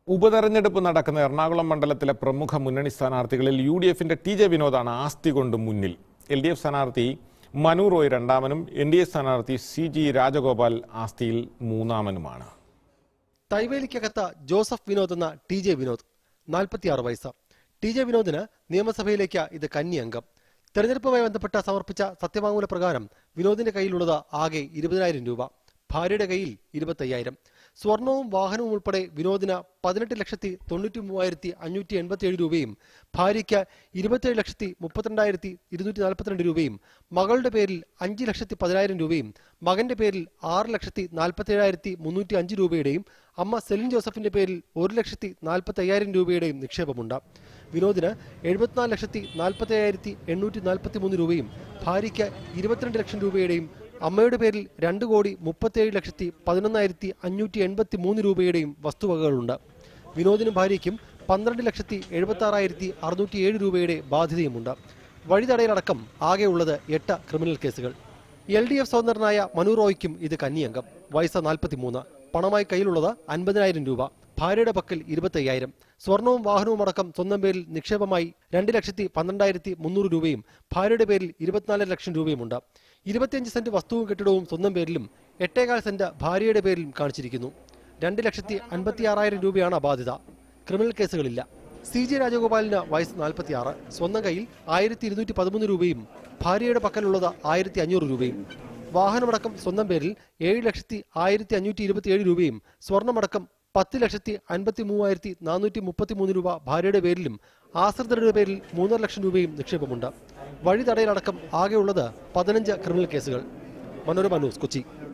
ഉപതെരഞ്ഞെടുപ്പ് നടക്കുന്ന എറണാകുളം മണ്ഡലത്തിലെ പ്രമുഖ മുന്നണി സ്ഥാനാർത്ഥികളിൽ യു ഡി എഫിന്റെ ടി ജെ വിനോദാണ് ആസ്തി കൊണ്ട് മുന്നിൽ എൽ ഡി എഫ് സ്ഥാനാർത്ഥി മനു റോയ് രണ്ടാമനും എൻ ഡി എ സ്ഥാനാർത്ഥി സി ജി രാജഗോപാൽ ആസ്തിയിൽ മൂന്നാമനുമാണ് തൈവേലിക്കകത്ത ജോസഫ് വിനോദ് എന്ന ടി ജെ വിനോദ് നാൽപ്പത്തിയാറ് വയസ്സ് ടി ജെ വിനോദിന് നിയമസഭയിലേക്ക് ഇത് കന്നി അംഗം തെരഞ്ഞെടുപ്പുമായി ബന്ധപ്പെട്ട സമർപ്പിച്ച സത്യവാങ്മൂല പ്രകാരം വിനോദിന്റെ കയ്യിലുള്ളത് ആകെ ഇരുപതിനായിരം രൂപ ഭാര്യയുടെ കയ്യിൽ ഇരുപത്തയ്യായിരം സ്വർണവും വാഹനവും ഉൾപ്പെടെ വിനോദിന് പതിനെട്ട് ലക്ഷത്തി തൊണ്ണൂറ്റി മൂവായിരത്തി അഞ്ഞൂറ്റി എൺപത്തിയേഴ് രൂപയും ഭാര്യയ്ക്ക് ഇരുപത്തിയേഴ് ലക്ഷത്തി മുപ്പത്തിരണ്ടായിരത്തി ഇരുന്നൂറ്റി നാൽപ്പത്തിരണ്ട് രൂപയും മകളുടെ പേരിൽ അഞ്ച് ലക്ഷത്തി പതിനായിരം രൂപയും മകന്റെ പേരിൽ ആറ് ലക്ഷത്തി നാൽപ്പത്തിയേഴായിരത്തി മുന്നൂറ്റി അഞ്ച് രൂപയുടെയും അമ്മ സെലിൻ ജോസഫിന്റെ പേരിൽ ഒരു ലക്ഷത്തി നാൽപ്പത്തി അയ്യായിരം രൂപയുടെയും നിക്ഷേപമുണ്ട് വിനോദിന് എഴുപത്തിനാല് ലക്ഷത്തി നാൽപ്പത്തി അയ്യായിരത്തി എണ്ണൂറ്റി നാൽപ്പത്തി മൂന്ന് രൂപയും ഭാര്യയ്ക്ക് ഇരുപത്തിരണ്ട് ലക്ഷം രൂപയുടെയും അമ്മയുടെ പേരിൽ രണ്ട് കോടി മുപ്പത്തിയേഴ് ലക്ഷത്തി പതിനൊന്നായിരത്തി അഞ്ഞൂറ്റി എൺപത്തി മൂന്ന് രൂപയുടെയും വസ്തുവകകളുണ്ട് വിനോദിനും ഭാര്യയ്ക്കും പന്ത്രണ്ട് ലക്ഷത്തി എഴുപത്തി ആറായിരത്തി അറുന്നൂറ്റി ഏഴ് രൂപയുടെ ബാധ്യതയുമുണ്ട് വഴിതടയലടക്കം ആകെയുള്ളത് എട്ട് ക്രിമിനൽ കേസുകൾ എൽ ഡി എഫ് സ്വതന്ത്രനായ മനു റോയ്ക്കും ഇത് കന്നിയംഗം വയസ്സ് നാൽപ്പത്തിമൂന്ന് പണമായി കയ്യിലുള്ളത് അൻപതിനായിരം രൂപ ഭാര്യയുടെ പക്കൽ ഇരുപത്തയ്യായിരം സ്വർണവും വാഹനവും അടക്കം സ്വന്തം പേരിൽ നിക്ഷേപമായി രണ്ട് ലക്ഷത്തി പന്ത്രണ്ടായിരത്തി മുന്നൂറ് രൂപയും ഭാര്യയുടെ പേരിൽ ഇരുപത്തിനാല് ലക്ഷം രൂപയുമുണ്ട് ഇരുപത്തിയഞ്ച് സെന്റ് വസ്തുവും കെട്ടിടവും സ്വന്തം പേരിലും എട്ടേകാൽ സെന്റ് ഭാര്യയുടെ പേരിലും കാണിച്ചിരിക്കുന്നു രണ്ട് ലക്ഷത്തി അൻപത്തി ആറായിരം രൂപയാണ് ബാധ്യത ക്രിമിനൽ കേസുകളില്ല സി ജി രാജഗോപാലിന് വയസ്സ് നാൽപ്പത്തിയാറ് സ്വന്തം കയ്യിൽ ആയിരത്തി ഇരുന്നൂറ്റി പതിമൂന്ന് രൂപയും ഭാര്യയുടെ പക്കലുള്ളത് ആയിരത്തി അഞ്ഞൂറ് രൂപയും വാഹനമടക്കം സ്വന്തം പേരിൽ ഏഴ് ലക്ഷത്തി ആയിരത്തി അഞ്ഞൂറ്റി ഇരുപത്തിയേഴ് രൂപയും സ്വർണമടക്കം പത്ത് ലക്ഷത്തി അൻപത്തി മൂവായിരത്തി നാനൂറ്റി മുപ്പത്തി മൂന്ന് രൂപ ഭാര്യയുടെ പേരിലും ആശ്രിതരുടെ പേരിൽ മൂന്നര ലക്ഷം രൂപയും നിക്ഷേപമുണ്ട് വഴി തടയലടക്കം ആകെയുള്ളത് പതിനഞ്ച് ക്രിമിനൽ കേസുകൾ മനോരമ ന്യൂസ് കൊച്ചി